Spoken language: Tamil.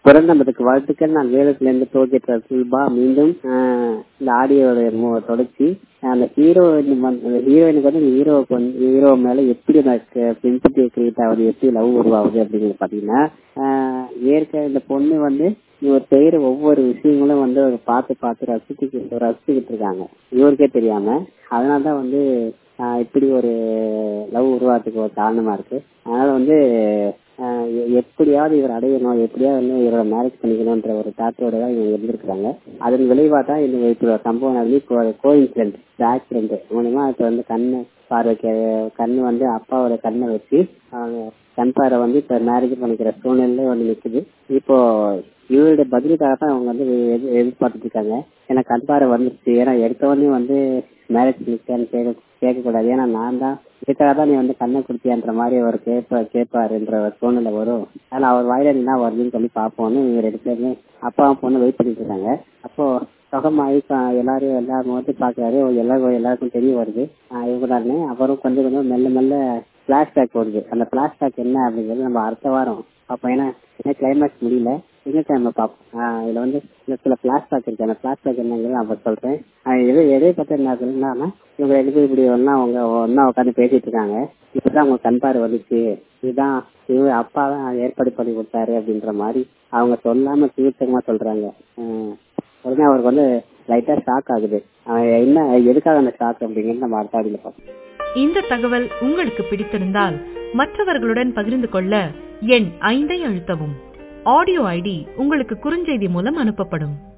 பிறந்ததுக்கு வாழ்த்துக்கள் நான் வேலத்துல இருந்து டோல்கேட் ரசூல்பா மீண்டும் ஆஹ், இந்த ஆடியோட தொடர்ச்சி அந்த ஹீரோயின் அந்த ஹீரோயினுக்கு வந்து இந்த ஹீரோவுக்கு வந்து ஹீரோ மேல எப்படி அந்த பிரின்சிபி கிரியேட் ஆகுது எப்படி லவ் உருவாகுது அப்படிங்கிறது பாத்தீங்கன்னா ஆஹ், ஏற்க இந்த பொண்ணு வந்து இவர் செய்யற ஒவ்வொரு விஷயங்களும் வந்து அவர் பார்த்து பார்த்து ரசிச்சுக்கிட்டு ரசிச்சுக்கிட்டு இருக்காங்க இவருக்கே தெரியாம அதனாலதான் வந்து ஆஹ், இப்படி ஒரு லவ் உருவாகிறதுக்கு ஒரு காரணமா இருக்கு அதனால வந்து ஆஹ், எ- எப்படியாவது இவர் அடையணும் எப்படியாவது வந்து இவரை மேரேஜ் பண்ணிக்கணும்ன்ற ஒரு தாட்டோட தான் இவங்க இருந்திருக்காங்க அதன் விளைவா தான் இந்த இப்போ ஒரு சம்பவம் நடந்து இப்போ கோ இன்சிடென்ட் ஆக்சிடென்ட் மூலமா இப்போ வந்து கண்ணு பார்வைக்கு கண்ணு வந்து அப்பாவோட கண்ணை வச்சு அவங்க கண் பார்வை வந்து இப்ப மேரேஜ் பண்ணிக்கிற சூழ்நிலை வந்து நிக்குது இப்போ இவருடைய பதிலுக்காக தான் அவங்க வந்து எதிர்- எதிர்பார்த்துட்டு இருக்காங்க ஏன்னா கண் பார்வை வந்துருச்சு ஏன்னா எடுத்தவொடனே வந்து மேரேஜ் நிக்கான்னு கேட்க கேட்கக்கூடாது ஏன்னா நான் தான் இதுக்காக தான் நீ வந்து கண்ணை குடுத்தியான்ற மாதிரி அவர் கேட்ப கேட்பாருன்ற ஒரு சூழ்நிலை வரும் அதனால அவர் வாயில என்ன வருதுன்னு சொல்லி பார்ப்போம்னு இவர் ரெண்டு பேருமே அப்பாவும் பொண்ணு வெயிட் பண்ணிட்டு இருக்காங்க அப்போ சுகமாயி ப- எல்லாரும் எல்லாரும் வந்து பாக்குறாரு எல்லாரும் எல்லாருக்கும் தெரிய வருது ஆஹ் இவங்கடான்னு அப்புறம் கொஞ்சம் கொஞ்சம் மெல்ல மெல்ல பிளாஷ்பேக் வருது அந்த பிளாஷ்பேக் என்ன அப்படிங்கிறது நம்ம அடுத்த வாரம் பார்ப்போம் ஏன்னா ஏன்னா கிளைமேக்ஸ் முடியல திங்கக்கிழமை பார்ப்போம் ஆஹ் இதுல வந்து இந்த சில பிளாஷ்பேக் இருக்கு அந்த பிளாஷ்பேக் என்னங்கிறது நான் அப்ப சொல்றேன் ஆஹ் எது எதை பத்தி என்ன சொல்லுங்கன்னா இவங்க ரெண்டு பேரும் இப்படி ஒன்னா அவங்க ஒன்னா உட்காந்து பேசிட்டு இருக்காங்க இப்பதான் அவங்க கண் பார்வை வந்துச்சு இதுதான் இவங்க அப்பா தான் ஏற்பாடு பண்ணி கொடுத்தாரு அப்படின்ற மாதிரி அவங்க சொல்லாம தீர்த்தமா சொல்றாங்க ஆஹ் உடனே அவருக்கு வந்து லைட்டா ஷாக் ஆகுது அவன் என்ன எதுக்காக அந்த ஷாக் அப்படிங்கிறது நம்ம அடுத்த ஆடியில பார்ப்போம் இந்த தகவல் உங்களுக்கு பிடித்திருந்தால் மற்றவர்களுடன் பகிர்ந்து கொள்ள எண் ஐந்தை அழுத்தவும் ஆடியோ ஐடி உங்களுக்கு குறுஞ்செய்தி மூலம் அனுப்பப்படும்